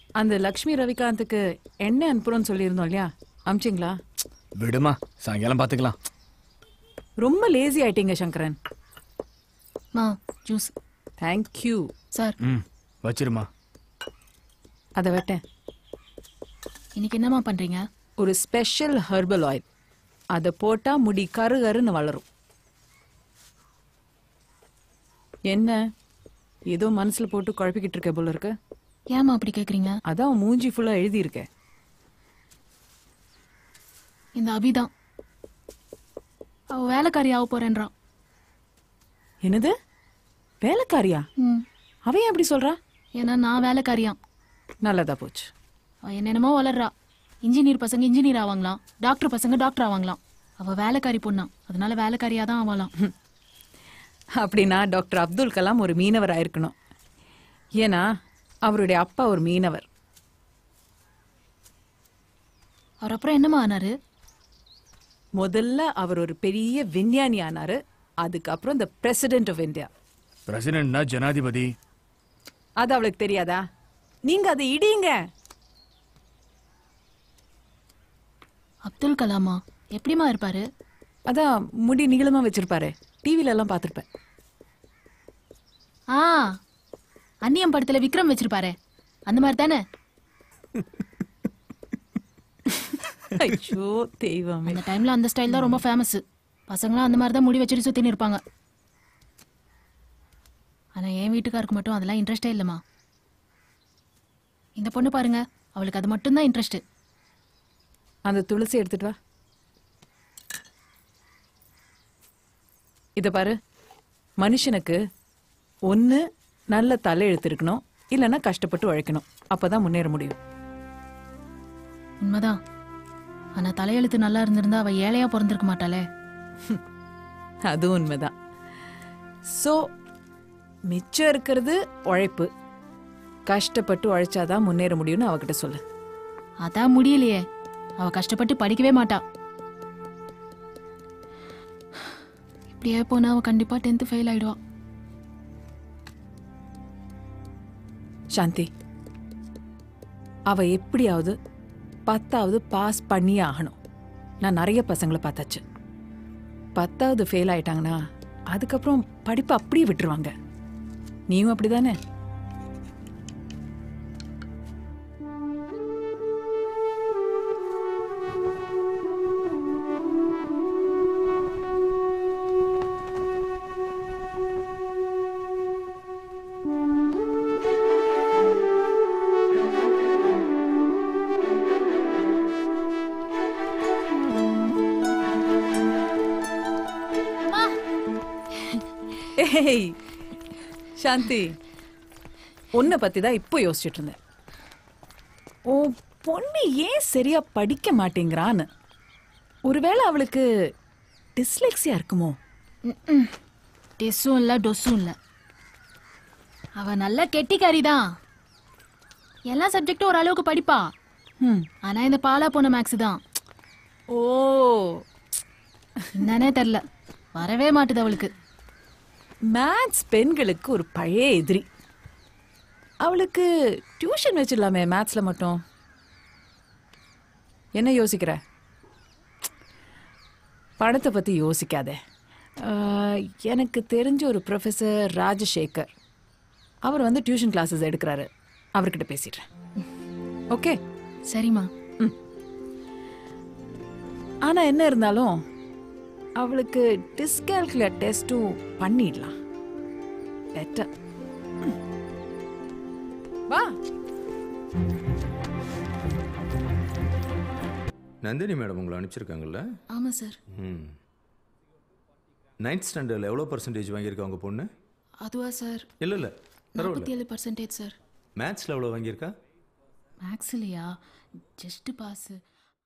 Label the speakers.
Speaker 1: அந்த லக்ஷ்மி ரவிகாந்துக்கு என்ன அனுப்புறோம்னு சொல்லியிருந்தோம் இல்லையா அமிச்சிங்களா
Speaker 2: விடுமா சாயங்காலம் பார்த்துக்கலாம்
Speaker 1: ரொம்ப லேசி ஆயிட்டீங்க சங்கரன்
Speaker 3: மா ஜூஸ்
Speaker 1: தேங்க்யூ
Speaker 3: சார்
Speaker 2: ம் வச்சிருமா
Speaker 1: அதை வெட்டேன்
Speaker 3: இன்னைக்கு என்னம்மா பண்றீங்க
Speaker 1: ஒரு ஸ்பெஷல் ஹெர்பல் ஆயில் அதை போட்டா முடி கரு கருன்னு வளரும் என்ன ஏதோ மனசுல போட்டு குழப்பிக்கிட்டு இருக்க போல இருக்கு
Speaker 3: ஏம்மா அப்படி கேக்குறீங்க
Speaker 1: அதான் மூஞ்சி ஃபுல்லா எழுதியிருக்கேன்
Speaker 3: இந்த அபிதான் அவ வேலைக்காரி ஆக போறேன்றான்
Speaker 1: என்னது வேலைக்காரியா
Speaker 3: ம்
Speaker 1: அவன் ஏன் அப்படி சொல்றா
Speaker 3: ஏன்னா நான் வேலைக்காரியாம்
Speaker 1: நல்லதா போச்சு
Speaker 3: அவ என்னென்னமோ வளர்றா இன்ஜினியர் பசங்க இன்ஜினியர் ஆவாங்களாம் டாக்டர் பசங்க டாக்டர் ஆவாங்களாம் அவ வேலைக்காரி பொண்ணா அதனால வேலைக்காரியா தான் ஆவாளாம்
Speaker 1: அப்படின்னா டாக்டர் அப்துல் கலாம் ஒரு மீனவர் ஆயிருக்கணும் ஏன்னா அவருடைய அப்பா ஒரு மீனவர்
Speaker 3: அவர் அப்புறம் என்னம்மா ஆனாரு
Speaker 1: முதல்ல அவர் ஒரு பெரிய விஞ்ஞானி ஆனாரு அதுக்கப்புறம் இந்த பிரசிடென்ட் ஆஃப் இந்தியா
Speaker 2: பிரசிடென்ட்னா ஜனாதிபதி
Speaker 1: அது அவளுக்கு தெரியாதா நீங்க அதை இடிங்க
Speaker 3: அப்துல் கலாமா எப்படிம்மா இருப்பாரு
Speaker 1: அதான் முடி நீளமா வச்சிருப்பாரு டிவில எல்லாம் பார்த்திருப்பேன்
Speaker 3: ஆ அந்நியம் படத்துல விக்ரம் வச்சிருப்பாரே அந்த மாதிரி தானே
Speaker 1: ஐயோ தெய்வமே
Speaker 3: அந்த டைம்ல அந்த ஸ்டைல் தான் ரொம்ப ஃபேமஸ் பசங்களாம் அந்த மாதிரி தான் முடி வச்சுட்டு சுத்தின்னு இருப்பாங்க ஆனா என் வீட்டுக்காருக்கு மட்டும் அதெல்லாம் இன்ட்ரெஸ்டே இல்லைம்மா இந்த பொண்ணு பாருங்க அவளுக்கு அது மட்டும்தான் இன்ட்ரெஸ்ட்
Speaker 1: அந்த துளசி எடுத்துட்டு வா இத பாரு மனுஷனுக்கு ஒண்ணு நல்ல தலையெழுத்து இருக்கணும் இல்லைன்னா கஷ்டப்பட்டு உழைக்கணும் அப்பதான் முன்னேற முடியும்
Speaker 3: உண்மைதான் ஆனா தலையெழுத்து நல்லா இருந்திருந்தா அவ ஏழையா பிறந்திருக்க மாட்டாளே
Speaker 1: அதுவும் உண்மைதான் சோ மிச்சம் இருக்கிறது உழைப்பு கஷ்டப்பட்டு உழைச்சாதான் முன்னேற முடியும்னு அவகிட்ட சொல்லு
Speaker 3: அதான் முடியலையே அவ கஷ்டப்பட்டு படிக்கவே மாட்டா இப்படியே போனா அவ கண்டிப்பா டென்த் ஃபெயில் ஆயிடுவா
Speaker 1: சாந்தி அவ எப்படியாவது பத்தாவது பாஸ் பண்ணியே ஆகணும் நான் நிறைய பசங்களை பார்த்தாச்சு பத்தாவது ஃபெயில் ஆயிட்டாங்கன்னா அதுக்கப்புறம் படிப்பு அப்படியே விட்டுருவாங்க நீயும் அப்படிதானே ஏய் சாந்தி உன்னை பத்தி தான் இப்போ யோசிச்சுட்டு இருந்தேன் ஓ பொண்ணு ஏன் சரியா படிக்க மாட்டேங்கிறான்னு ஒருவேளை அவளுக்கு டிஸ்லெக்ஸியா இருக்குமோ
Speaker 3: டெஸ்ஸும் இல்ல டொஸ்ஸும் இல்ல அவ நல்ல கெட்டிக்காரி தான் எல்லா சப்ஜெக்டும் ஓரளவுக்கு படிப்பா
Speaker 1: ம்
Speaker 3: ஆனா இந்த பாலா போன மேக்ஸ் தான்
Speaker 1: ஓ
Speaker 3: என்னன்னே தெரில வரவே மாட்டுது அவளுக்கு
Speaker 1: மேத்ஸ் பெண்களுக்கு ஒரு பழைய எதிரி அவளுக்கு டியூஷன் வச்சிடலாமே மேத்ஸ்ல மட்டும் என்ன யோசிக்கிற படத்தை பத்தி யோசிக்காத ஆஹ், எனக்கு தெரிஞ்ச ஒரு ப்ரொஃபஸர் ராஜசேகர் அவர் வந்து டியூஷன் கிளாஸஸ் எடுக்கிறாரு அவர்கிட்ட பேசிடுறேன் ஓகே
Speaker 3: சரிம்மா
Speaker 1: ஆனா என்ன இருந்தாலும் அவளுக்கு டிஸ்கால்குலேட் டெஸ்ட்டும் பண்ணிடலாம் பெட்டர் வா
Speaker 4: நந்தினி மேடம் உங்களை அனுப்பிச்சிருக்காங்கல்ல
Speaker 3: ஆமா சார்
Speaker 4: ம் நைன்த் ஸ்டாண்டர்டில் எவ்வளோ பர்சன்டேஜ் வாங்கியிருக்கா உங்கள் பொண்ணு
Speaker 3: அதுவா சார்
Speaker 4: இல்லை இல்லை பரவாயில்ல
Speaker 3: நாற்பத்தி ஏழு பர்சன்டேஜ் சார்
Speaker 4: மேத்ஸில் எவ்வளோ வாங்கியிருக்கா
Speaker 3: மேக்ஸ் இல்லையா ஜஸ்ட் பாஸ்